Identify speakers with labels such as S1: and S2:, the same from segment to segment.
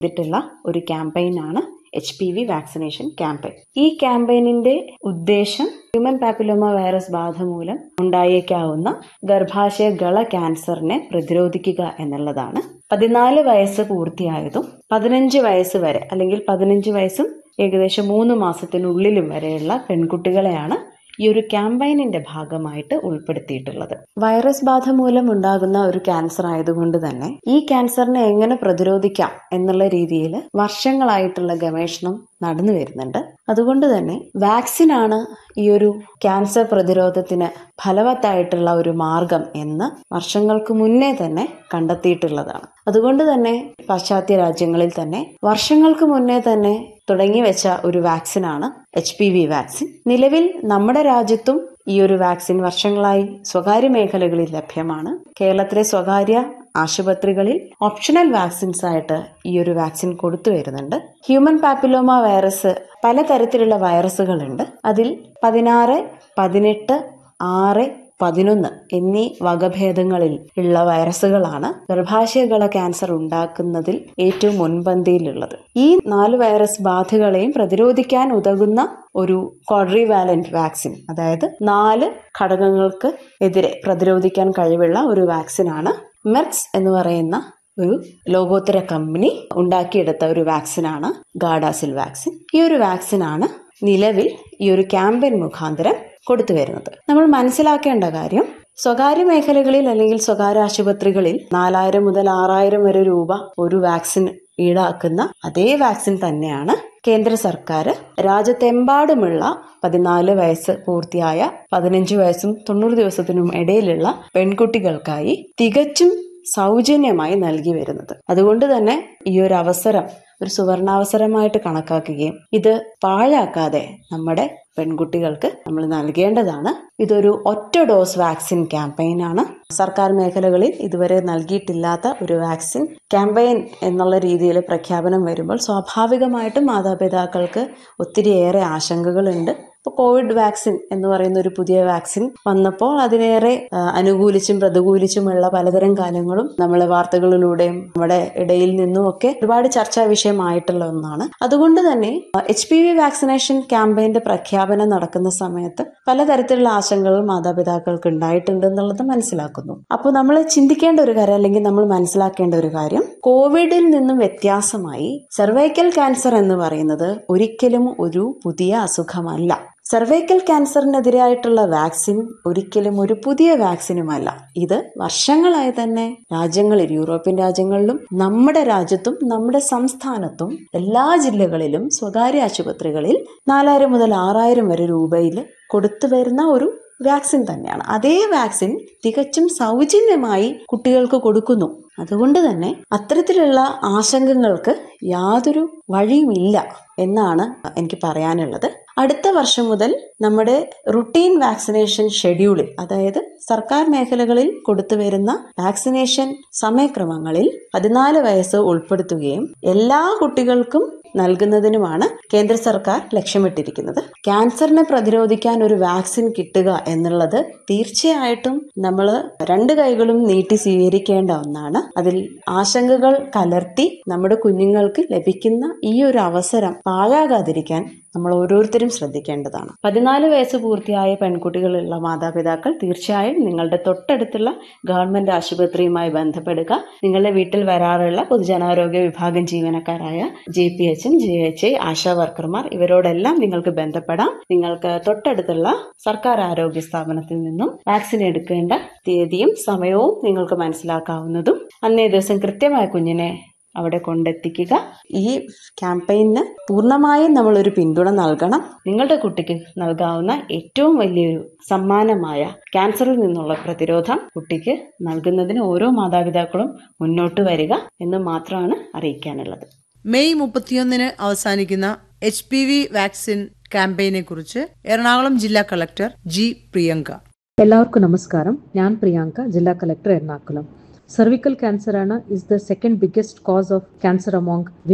S1: ചെയ്തിട്ടുള്ള ഒരു ക്യാമ്പയിനാണ് H P V vaccination campaign ഈ ക്യാമ്പയിനിന്റെ ഉദ്ദേശം ഹ്യൂമൻ പാപ്പിലോമ വൈറസ് ബാധ മൂലം ഉണ്ടായേക്കാവുന്ന ഗർഭാശയ ഗള ക്യാൻസറിനെ പ്രതിരോധിക്കുക എന്നുള്ളതാണ് പതിനാല് വയസ്സ് പൂർത്തിയായതും പതിനഞ്ച് വയസ്സ് വരെ അല്ലെങ്കിൽ പതിനഞ്ച് വയസ്സും ഏകദേശം മൂന്ന് മാസത്തിനുള്ളിലും വരെയുള്ള പെൺകുട്ടികളെയാണ് ഈ ഒരു ക്യാമ്പയിനിന്റെ ഭാഗമായിട്ട് ഉൾപ്പെടുത്തിയിട്ടുള്ളത് വൈറസ് ബാധ മൂലം ഉണ്ടാകുന്ന ഒരു ക്യാൻസർ ആയതുകൊണ്ട് തന്നെ ഈ ക്യാൻസറിനെ എങ്ങനെ പ്രതിരോധിക്കാം എന്നുള്ള രീതിയിൽ വർഷങ്ങളായിട്ടുള്ള ഗവേഷണം നടന്നു വരുന്നുണ്ട് അതുകൊണ്ട് തന്നെ വാക്സിനാണ് ഈ ഒരു ക്യാൻസർ പ്രതിരോധത്തിന് ഫലവത്തായിട്ടുള്ള ഒരു മാർഗം എന്ന് വർഷങ്ങൾക്ക് മുന്നേ തന്നെ കണ്ടെത്തിയിട്ടുള്ളതാണ് അതുകൊണ്ട് തന്നെ പാശ്ചാത്യ രാജ്യങ്ങളിൽ തന്നെ വർഷങ്ങൾക്ക് മുന്നേ തന്നെ തുടങ്ങി വെച്ച ഒരു വാക്സിനാണ് എച്ച് പി വി വാക്സിൻ നിലവിൽ നമ്മുടെ രാജ്യത്തും ഈ ഒരു വാക്സിൻ വർഷങ്ങളായി സ്വകാര്യ മേഖലകളിൽ ലഭ്യമാണ് കേരളത്തിലെ സ്വകാര്യ ആശുപത്രികളിൽ ഓപ്ഷണൽ വാക്സിൻസ് ആയിട്ട് ഈ ഒരു വാക്സിൻ കൊടുത്തു വരുന്നുണ്ട് ഹ്യൂമൻ പാപ്പിലോമ വൈറസ് പലതരത്തിലുള്ള വൈറസുകളുണ്ട് അതിൽ പതിനാറ് പതിനെട്ട് ആറ് പതിനൊന്ന് എന്നീ വകഭേദങ്ങളിൽ ഉള്ള വൈറസുകളാണ് ഗർഭാശയകള ക്യാൻസർ ഉണ്ടാക്കുന്നതിൽ ഏറ്റവും മുൻപന്തിയിലുള്ളത് ഈ നാല് വൈറസ് ബാധകളെയും പ്രതിരോധിക്കാൻ ഉതകുന്ന ഒരു ക്വാഡ്രിവാലന്റ് വാക്സിൻ അതായത് നാല് ഘടകങ്ങൾക്ക് എതിരെ പ്രതിരോധിക്കാൻ കഴിവുള്ള ഒരു വാക്സിനാണ് മെർക്സ് എന്ന് പറയുന്ന ഒരു ലോകോത്തര കമ്പനി ഉണ്ടാക്കിയെടുത്ത ഒരു വാക്സിനാണ് ഗാഡാസിൽ വാക്സിൻ ഈ ഒരു വാക്സിനാണ് നിലവിൽ ഈ ഒരു ക്യാമ്പയിൻ മുഖാന്തരം കൊടുത്തു വരുന്നത് നമ്മൾ മനസ്സിലാക്കേണ്ട കാര്യം സ്വകാര്യ മേഖലകളിൽ അല്ലെങ്കിൽ സ്വകാര്യ ആശുപത്രികളിൽ നാലായിരം മുതൽ ആറായിരം വരെ രൂപ ഒരു വാക്സിൻ ഈടാക്കുന്ന അതേ വാക്സിൻ തന്നെയാണ് കേന്ദ്ര സർക്കാർ രാജ്യത്തെമ്പാടുമുള്ള പതിനാല് വയസ്സ് പൂർത്തിയായ പതിനഞ്ച് വയസ്സും തൊണ്ണൂറ് ദിവസത്തിനും ഇടയിലുള്ള പെൺകുട്ടികൾക്കായി തികച്ചും സൗജന്യമായി നൽകി വരുന്നത് അതുകൊണ്ട് തന്നെ ഈ ഒരു അവസരം ഒരു സുവർണാവസരമായിട്ട് കണക്കാക്കുകയും ഇത് പാഴാക്കാതെ നമ്മുടെ പെൺകുട്ടികൾക്ക് നമ്മൾ നൽകേണ്ടതാണ് ഇതൊരു ഒറ്റ ഡോസ് വാക്സിൻ ക്യാമ്പയിനാണ് സർക്കാർ മേഖലകളിൽ ഇതുവരെ നൽകിയിട്ടില്ലാത്ത ഒരു വാക്സിൻ ക്യാമ്പയിൻ എന്നുള്ള രീതിയിൽ പ്രഖ്യാപനം വരുമ്പോൾ സ്വാഭാവികമായിട്ടും മാതാപിതാക്കൾക്ക് ഒത്തിരിയേറെ ആശങ്കകളുണ്ട് ഇപ്പോൾ കോവിഡ് വാക്സിൻ എന്ന് പറയുന്ന ഒരു പുതിയ വാക്സിൻ വന്നപ്പോൾ അതിനേറെ അനുകൂലിച്ചും പ്രതികൂലിച്ചുമുള്ള പലതരം കാര്യങ്ങളും നമ്മളെ വാർത്തകളിലൂടെയും നമ്മുടെ ഇടയിൽ നിന്നുമൊക്കെ ഒരുപാട് ചർച്ചാ വിഷയമായിട്ടുള്ള ഒന്നാണ് അതുകൊണ്ട് തന്നെ എച്ച് പി വി വാക്സിനേഷൻ ക്യാമ്പയിന്റെ പ്രഖ്യാപനം നടക്കുന്ന സമയത്ത് പലതരത്തിലുള്ള ആശങ്കകൾ മാതാപിതാക്കൾക്ക് ഉണ്ടായിട്ടുണ്ട് എന്നുള്ളത് മനസ്സിലാക്കുന്നു അപ്പോൾ നമ്മൾ ചിന്തിക്കേണ്ട ഒരു കാര്യം അല്ലെങ്കിൽ നമ്മൾ മനസ്സിലാക്കേണ്ട ഒരു കാര്യം കോവിഡിൽ നിന്നും വ്യത്യാസമായി സെർവൈക്കൽ ക്യാൻസർ എന്ന് പറയുന്നത് ഒരിക്കലും ഒരു പുതിയ അസുഖമല്ല സെർവൈക്കൽ ക്യാൻസറിനെതിരായിട്ടുള്ള വാക്സിൻ ഒരിക്കലും ഒരു പുതിയ വാക്സിനുമല്ല ഇത് വർഷങ്ങളായി തന്നെ രാജ്യങ്ങളിൽ യൂറോപ്യൻ രാജ്യങ്ങളിലും നമ്മുടെ രാജ്യത്തും നമ്മുടെ സംസ്ഥാനത്തും എല്ലാ ജില്ലകളിലും സ്വകാര്യ ആശുപത്രികളിൽ നാലായിരം മുതൽ ആറായിരം വരെ രൂപയിൽ കൊടുത്തു വരുന്ന ഒരു വാക്സിൻ തന്നെയാണ് അതേ വാക്സിൻ തികച്ചും സൗജന്യമായി കുട്ടികൾക്ക് കൊടുക്കുന്നു അതുകൊണ്ട് തന്നെ അത്തരത്തിലുള്ള ആശങ്കകൾക്ക് യാതൊരു വഴിയുമില്ല എന്നാണ് എനിക്ക് പറയാനുള്ളത് അടുത്ത വർഷം മുതൽ നമ്മുടെ റുട്ടീൻ വാക്സിനേഷൻ ഷെഡ്യൂളിൽ അതായത് സർക്കാർ മേഖലകളിൽ കൊടുത്തു വരുന്ന വാക്സിനേഷൻ സമയക്രമങ്ങളിൽ പതിനാല് വയസ്സ് ഉൾപ്പെടുത്തുകയും എല്ലാ കുട്ടികൾക്കും നൽകുന്നതിനുമാണ് കേന്ദ്ര സർക്കാർ ലക്ഷ്യമിട്ടിരിക്കുന്നത് ക്യാൻസറിനെ പ്രതിരോധിക്കാൻ ഒരു വാക്സിൻ കിട്ടുക എന്നുള്ളത് തീർച്ചയായിട്ടും നമ്മൾ രണ്ട് കൈകളും നീട്ടി സ്വീകരിക്കേണ്ട ഒന്നാണ് അതിൽ ആശങ്കകൾ കലർത്തി നമ്മുടെ കുഞ്ഞുങ്ങൾക്ക് ലഭിക്കുന്ന ഈ ഒരു അവസരം പാഴാകാതിരിക്കാൻ നമ്മൾ ഓരോരുത്തരും ശ്രദ്ധിക്കേണ്ടതാണ് പതിനാല് വയസ്സ് പൂർത്തിയായ പെൺകുട്ടികളുള്ള മാതാപിതാക്കൾ തീർച്ചയായും നിങ്ങളുടെ തൊട്ടടുത്തുള്ള ഗവൺമെന്റ് ആശുപത്രിയുമായി ബന്ധപ്പെടുക നിങ്ങളുടെ വീട്ടിൽ വരാറുള്ള പൊതുജനാരോഗ്യ വിഭാഗം ജീവനക്കാരായ ജെ പി എച്ചും ജെ എച്ച് ഐ ആശാ വർക്കർമാർ ഇവരോടെല്ലാം നിങ്ങൾക്ക് ബന്ധപ്പെടാം നിങ്ങൾക്ക് തൊട്ടടുത്തുള്ള സർക്കാർ ആരോഗ്യ സ്ഥാപനത്തിൽ നിന്നും വാക്സിൻ എടുക്കേണ്ട തീയതിയും സമയവും നിങ്ങൾക്ക് മനസ്സിലാക്കാവുന്നതും അന്നേ ദിവസം കൃത്യമായ കുഞ്ഞിനെ അവിടെ കൊണ്ടെത്തിക്കുക ഈ ക്യാമ്പയിന് പൂർണ്ണമായും നമ്മളൊരു പിന്തുണ നൽകണം നിങ്ങളുടെ കുട്ടിക്ക് നൽകാവുന്ന ഏറ്റവും വലിയൊരു സമ്മാനമായ ക്യാൻസറിൽ നിന്നുള്ള പ്രതിരോധം കുട്ടിക്ക് നൽകുന്നതിന് ഓരോ മാതാപിതാക്കളും മുന്നോട്ട് വരിക എന്ന് മാത്രമാണ് അറിയിക്കാനുള്ളത്
S2: മെയ് മുപ്പത്തിയൊന്നിന് അവസാനിക്കുന്ന എച്ച് പി വി വാക്സിൻ ക്യാമ്പയിനെ കുറിച്ച് എറണാകുളം ജില്ലാ കളക്ടർ ജി പ്രിയങ്ക
S3: എല്ലാവർക്കും നമസ്കാരം ഞാൻ പ്രിയാങ്ക ജില്ലാ കളക്ടർ എറണാകുളം cervical cancer ആണ് is the second biggest cause of cancer among women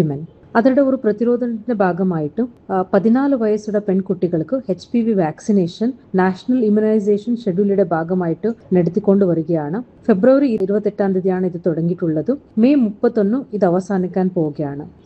S3: അതിന്റെ ഒരു പ്രതിരോധത്തിന്റെ ഭാഗമായിട്ട് ആ, പതിനാല് വയസ്സുള്ള പെൺകുട്ടികൾക്ക് H P V vaccination national immunization ഷെഡ്യൂളിന്റെ ഭാഗമായിട്ട് നടത്തിക്കൊണ്ടു വരികയാണ് ഫെബ്രുവരി ഇരുപത്തെട്ടാം തീയതിയാണ് ഇത് തുടങ്ങിയിട്ടുള്ളത് മെയ് മുപ്പത്തൊന്ന് ഇത് അവസാനിക്കാൻ പോവുകയാണ്